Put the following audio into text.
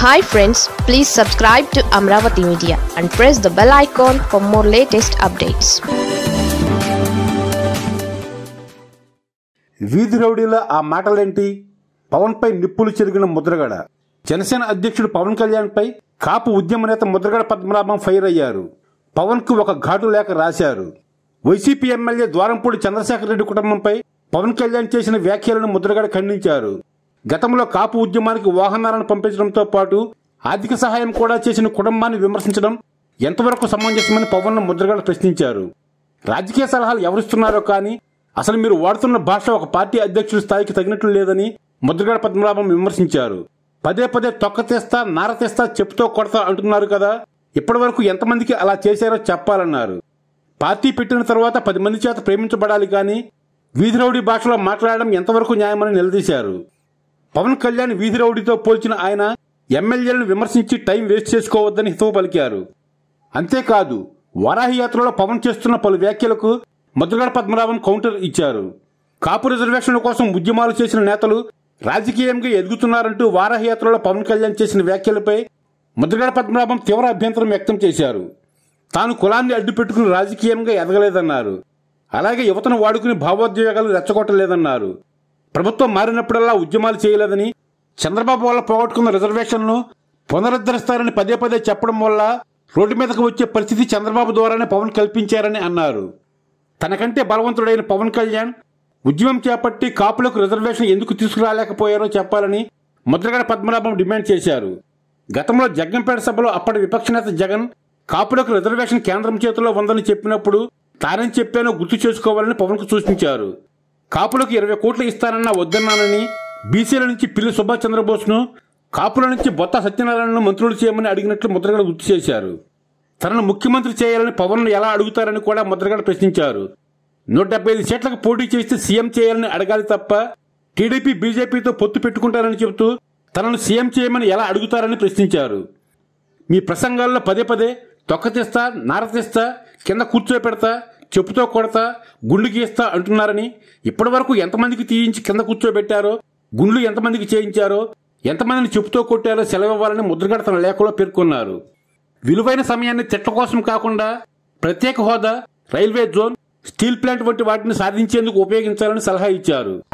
hi friends please subscribe to Amaravati media and press the bell icon for more latest updates వీధి రౌడీల ఆ మాటలేంటి పవన్పై నిప్పులు చెరిగిన ముద్రగడ జనసేన అధ్యక్షుడు పవన్ కళ్యాణ్పై కాపు ఉద్యమ నేత ముద్రగడ పద్మనాభం ఫైర్ అయ్యారు పవన్కు ఒక ఘాటు లేఖ రాశారు వైసీపీ ఎమ్మెల్యే ద్వారంపూడి చంద్రశేఖర్ రెడ్డి కుటుంబంపై పవన్ కళ్యాణ్ చేసిన వ్యాఖ్యలను ముద్రగడ ఖండించారు గతంలో కాపు ఉద్యమానికి వాహనాలను పంపించడంతో పాటు ఆర్థిక సహాయం కూడా చేసిన కుటుంబాన్ని విమర్శించడం ఎంతవరకు సమంజసమని పవన్ ముద్రగడ ప్రశ్నించారు రాజకీయ సలహాలు ఎవరిస్తున్నారో కానీ అసలు మీరు వాడుతున్న భాష ఒక పార్టీ అధ్యక్షుడి స్థాయికి తగినట్లు లేదని ముద్రగడ పద్మనాభం విమర్శించారు పదే పదే తొక్క తెస్తా నార తెస్తా చెప్పుతో కొడతా అంటున్నారు కదా ఇప్పటి వరకు ఎంతమందికి అలా చేశారో చెప్పాలన్నారు పార్టీ పెట్టిన తర్వాత పది మంది చేత ప్రేమించబడాలి కానీ వీధి రౌడీ భాషలో మాట్లాడడం ఎంతవరకు న్యాయమని నిలదీశారు పవన్ కళ్యాణ్ వీధి రౌడీతో పోల్చిన ఆయన ఎమ్మెల్యేలను విమర్శించి టైం వేస్ట్ చేసుకోవద్దని హితవు పలికారు అంతేకాదు వారాహి యాత్రలో పవన్ చేస్తున్న పలు వ్యాఖ్యలకు ముద్రగడ పద్మనాభం కౌంటర్ ఇచ్చారు కాపు రిజర్వేషన్ల కోసం ఉద్యమాలు చేసిన నేతలు రాజకీయంగా ఎదుగుతున్నారంటూ వారాహి యాత్రలో పవన్ కళ్యాణ్ చేసిన వ్యాఖ్యలపై ముద్రగడ పద్మనాభం తీవ్ర అభ్యంతరం వ్యక్తం చేశారు తాను కులాన్ని అడ్డుపెట్టుకుని రాజకీయంగా ఎదగలేదన్నారు అలాగే యువతను వాడుకుని భావోద్వేగాలు రెచ్చగొట్టలేదన్నారు ప్రభుత్వం మారినప్పుడల్లా ఉద్యమాలు చేయలేదని చంద్రబాబు వల్ల పోగొట్టుకున్న రిజర్వేషన్ను పునరుద్ధరిస్తారని పదే పదే చెప్పడం వల్ల రోడ్డు మీదకు వచ్చే పరిస్థితి చంద్రబాబు ద్వారానే పవన్ కల్పించారని అన్నారు తనకంటే బలవంతుడైన పవన్ కళ్యాణ్ ఉద్యమం చేపట్టి కాపులకు రిజర్వేషన్ ఎందుకు తీసుకురాలేకపోయారో చెప్పాలని ముద్రగడ పద్మనాభం డిమాండ్ చేశారు గతంలో జగ్గంపేట సభలో అప్పటి విపక్ష నేత జగన్ కాపులకు రిజర్వేషన్ కేంద్రం చేతిలో ఉందని చెప్పినప్పుడు తానేం చెప్పానో గుర్తు చేసుకోవాలని పవన్కు సూచించారు కాపులకు ఇరవై కోట్లు ఇస్తానన్నా వద్దన్నానని బీసీల నుంచి పిల్లి సుభాష్ చంద్రబోస్ను కాపుల నుంచి బొత్త సత్యనారాయణను మంత్రులు చేయమని అడిగినట్లు ముద్రగడ గుర్తు చేశారు తనను ముఖ్యమంత్రి చేయాలని పవన్ ఎలా అడుగుతారని కూడా ముద్రగడ ప్రశ్నించారు నూట డెబ్బై ఐదు సీట్లకు పోటీ చేస్తే సీఎం చేయాలని అడగాలి తప్ప టీడీపీ బీజేపీతో పొత్తు పెట్టుకుంటారని చెబుతూ తనను సీఎం చేయమని ఎలా అడుగుతారని ప్రశ్నించారు మీ ప్రసంగాల్లో పదే పదే తొక్క తీస్తా నార తీస్తా కింద కూర్చోపెడతా చెప్పుతో కొడతా గుండు గీస్తా అంటున్నారని ఇప్పటి వరకు ఎంతమందికి తీయించి కింద కూర్చోబెట్టారో గుండ్లు ఎంతమందికి చేయించారో ఎంతమందిని చెప్పుతో కొట్టారో సెలవివ్వాలని ముద్రగడ తన లేఖలో పేర్కొన్నారు విలువైన సమయాన్ని చెట్ల కోసం కాకుండా ప్రత్యేక హోదా రైల్వే జోన్ స్టీల్ ప్లాంట్ వంటి వాటిని సాధించేందుకు ఉపయోగించాలని సలహా ఇచ్చారు